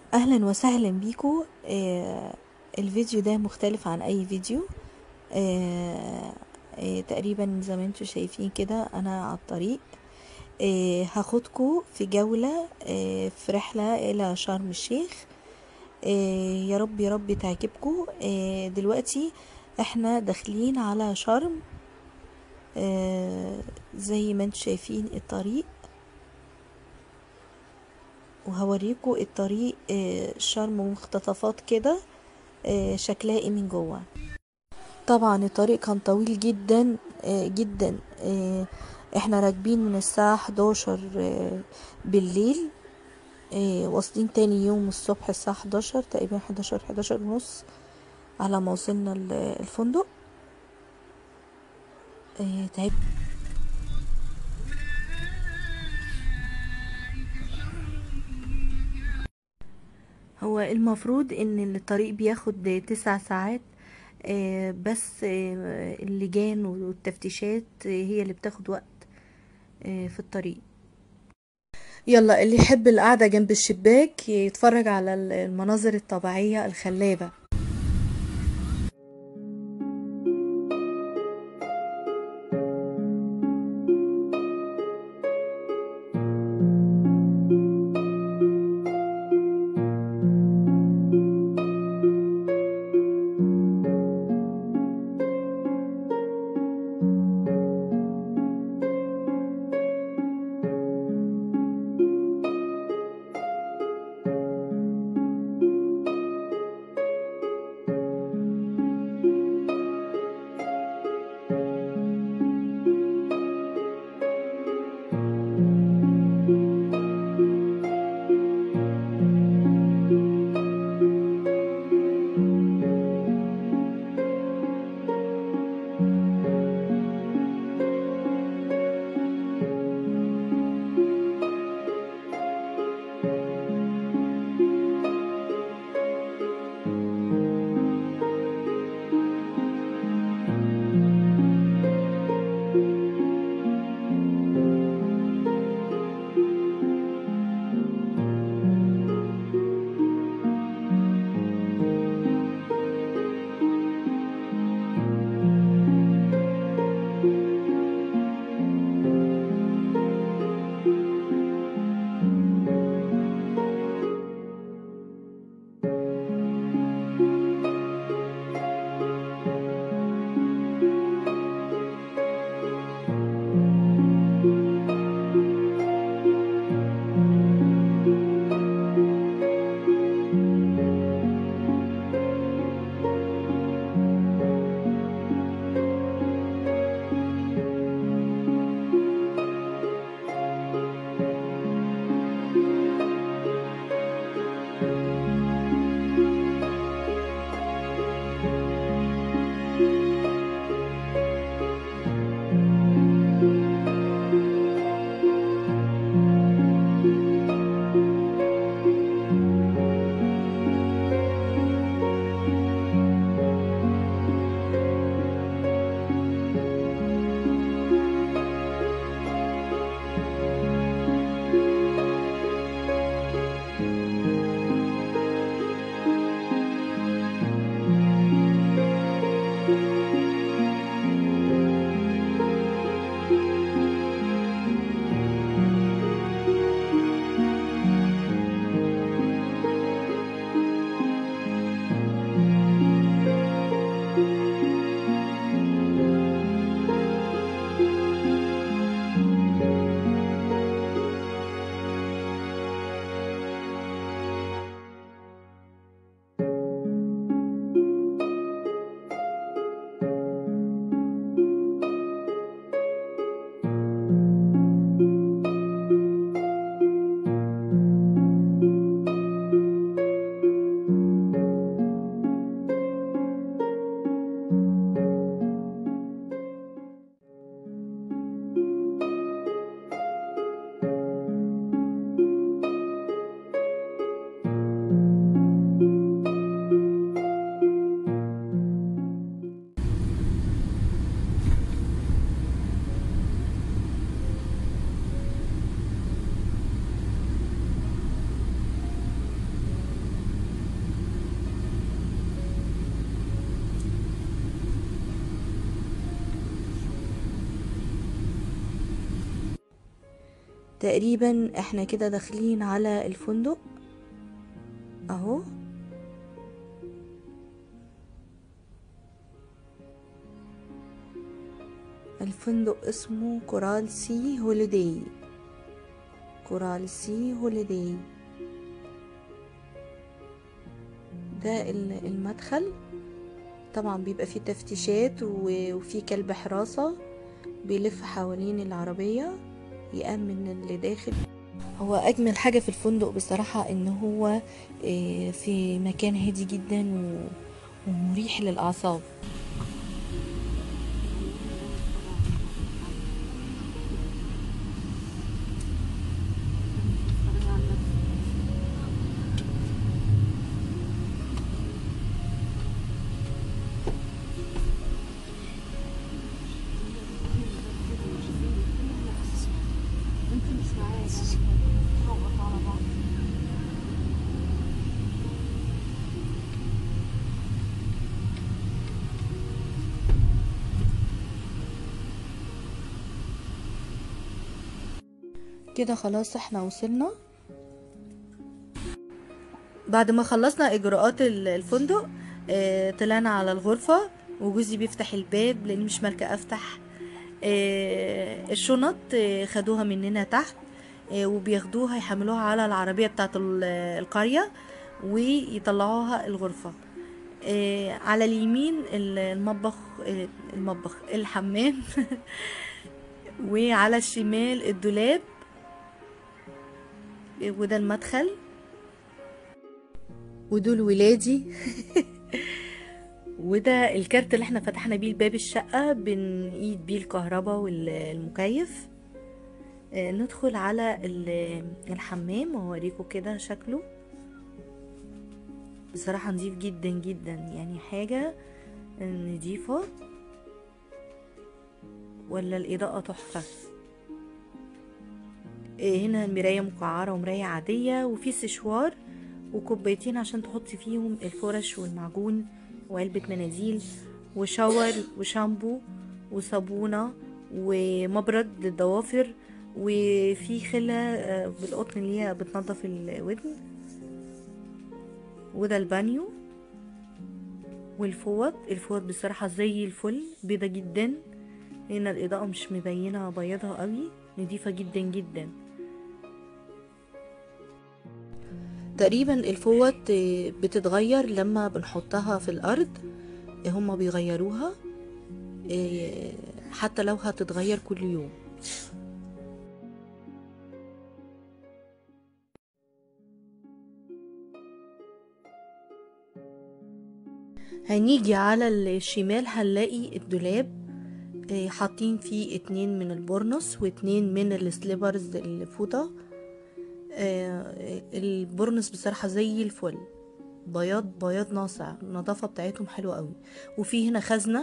اهلا وسهلا بيكم آه الفيديو ده مختلف عن اي فيديو آه آه تقريبا زي ما انتم شايفين كده انا على الطريق آه هاخدكم في جولة آه في رحلة الى شرم الشيخ آه يا رب يا رب تعجبكم آه دلوقتي احنا داخلين على شرم آه زي ما انتم شايفين الطريق وهوريكم الطريق آه، شرم مختطفات كده آه، شكلها ايه من جوه طبعا الطريق كان طويل جدا آه، جدا آه، احنا راكبين من الساعة 11 آه، بالليل آه، واصلين تاني يوم الصبح الساعة 11 تقريبا 11 11 ونص على ما وصلنا ال- الفندق آه، تعب هو المفروض ان الطريق بياخد تسع ساعات آه، بس آه، اللجان والتفتيشات آه، هي اللي بتاخد وقت آه، في الطريق يلا اللي يحب القعدة جنب الشباك يتفرج على المناظر الطبيعية الخلابة تقريبا احنا كده داخلين على الفندق اهو الفندق اسمه كورال سي هوليداي كورال سي هوليداي ده المدخل طبعا بيبقى فيه تفتيشات وفي كلب حراسة بيلف حوالين العربية يأمن اللي داخل هو أجمل حاجة في الفندق بصراحة إن هو في مكان هادي جدا ومريح للأعصاب كده خلاص احنا وصلنا بعد ما خلصنا اجراءات الفندق اه طلعنا على الغرفة وجوزي بيفتح الباب لاني مش مالكة افتح اه الشنط اه خدوها مننا تحت اه وبياخدوها يحملوها على العربية بتاعت القرية ويطلعوها الغرفة اه على اليمين المطبخ اه المطبخ الحمام وعلى الشمال الدولاب وده المدخل ودول ولادي وده الكارت اللي احنا فتحنا بيه باب الشقة بنقيد بيه الكهرباء والمكيف اه ندخل على الحمام واوريكم كده شكله بصراحة نضيف جدا جدا يعني حاجة نضيفة ولا الإضاءة تحفة هنا مراية مقعرة ومراية عادية وفي سشوار وكوبايتين عشان تحطي فيهم الفرش والمعجون وعلبة مناديل وشاور وشامبو وصابونة ومبرد للضوافر وفي خلة بالقطن اللي هي بتنضف الودن وده البانيو والفوط الفوط بصراحة زي الفل بيضة جدا هنا الإضاءة مش مبينة بيضها قوي نضيفة جدا جدا تقريبا الفوط بتتغير لما بنحطها في الأرض هما بيغيروها حتى لو هتتغير كل يوم هنيجي على الشمال هنلاقي الدولاب حاطين فيه اتنين من البورنوس واتنين من السليبرز الفوطة البورنوس بصراحة زي الفل بياض بياض ناصع النظافة بتاعتهم حلوة قوي وفي هنا خزنة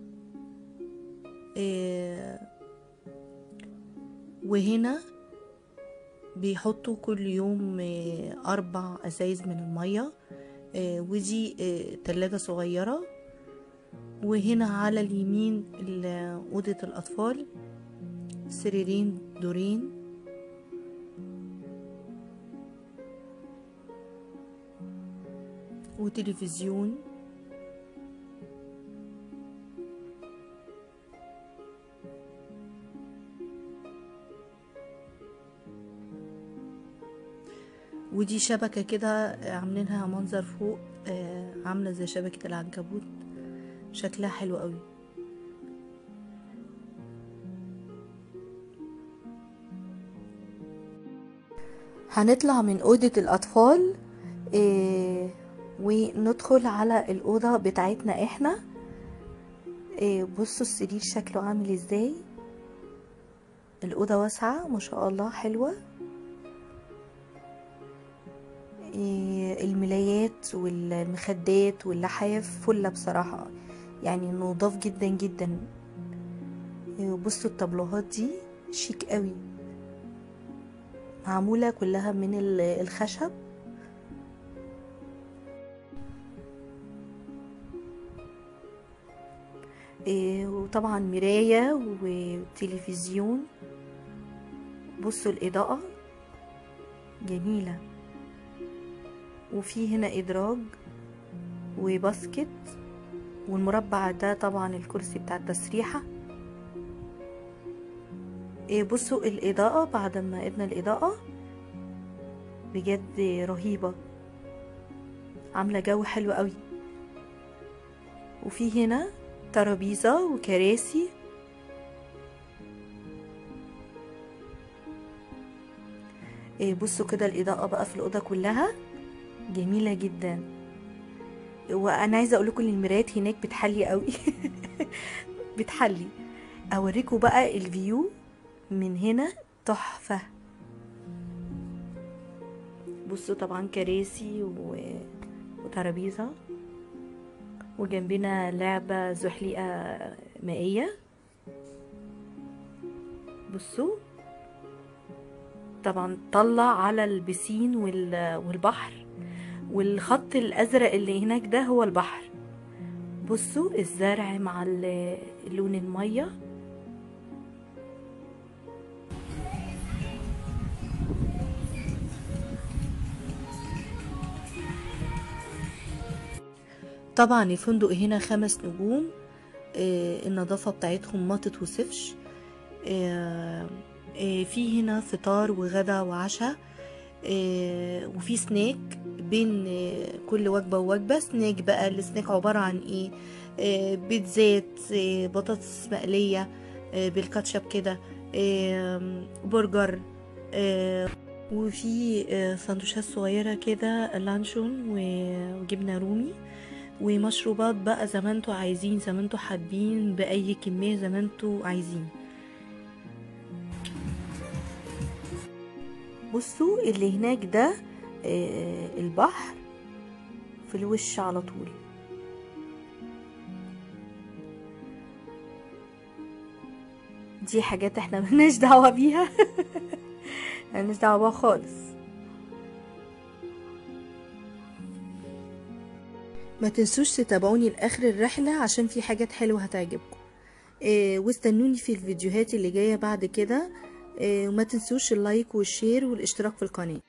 وهنا بيحطوا كل يوم أربع أزايز من المية ودي تلاجة صغيرة وهنا على اليمين أوضة الأطفال سريرين دورين وتلفزيون ودي شبكة كده عاملينها منظر فوق عاملة زي شبكة العنكبوت شكلها حلو قوي هنطلع من أوضة الأطفال إيه وندخل على الأوضة بتاعتنا احنا إيه بصوا السرير شكله عامل ازاي الأوضة واسعة ما شاء الله حلوة إيه الملايات والمخدات واللحاف فلة بصراحة يعني نضاف جدا جدا بصوا الطبلوهات دي شيك قوي معمولة كلها من الخشب وطبعا مراية وتلفزيون بصوا الإضاءة جميلة وفي هنا إدراج وباسكت والمربع ده طبعا الكرسي بتاع التسريحة إيه بصوا الإضاءة بعد ما قدنا الإضاءة بجد رهيبة عاملة جو حلو قوي وفي هنا ترابيزة وكراسي إيه بصوا كده الإضاءة بقى في الأوضة كلها جميلة جدا وأنا عايزة أقول لكم المرايات هناك بتحلي قوي بتحلي أوريكم بقى الفيو من هنا تحفة بصوا طبعا كراسي و... وترابيزة وجنبنا لعبة زحليقة مائية بصوا طبعا طلع على البسين وال... والبحر والخط الأزرق اللي هناك ده هو البحر بصوا الزرع مع ال- لون الميه طبعا الفندق هنا خمس نجوم آه، النظافة بتاعتهم ما تتوصفش آه، آه، في هنا فطار وغدا وعشاء آه، وفي سناك بين آه، كل وجبة ووجبة سناك بقى السناك عبارة عن ايه آه، بيتزات آه، بطاطس مقلية آه، بالكاتشب كده آه، برجر آه، وفي آه، سندوتشات صغيرة كده لانشون و- وجبنة رومي ومشروبات بقى زي ما انتوا عايزين زي ما انتوا حابين بأي كمية زي ما انتوا عايزين بصوا اللي هناك ده آه، البحر في الوش على طول دي حاجات احنا ملناش دعوة بيها ملناش دعوة بيها خالص ما تنسوش تتابعوني لاخر الرحله عشان في حاجات حلوه هتعجبكم إيه واستنوني في الفيديوهات اللي جايه بعد كده إيه وما تنسوش اللايك والشير والاشتراك في القناه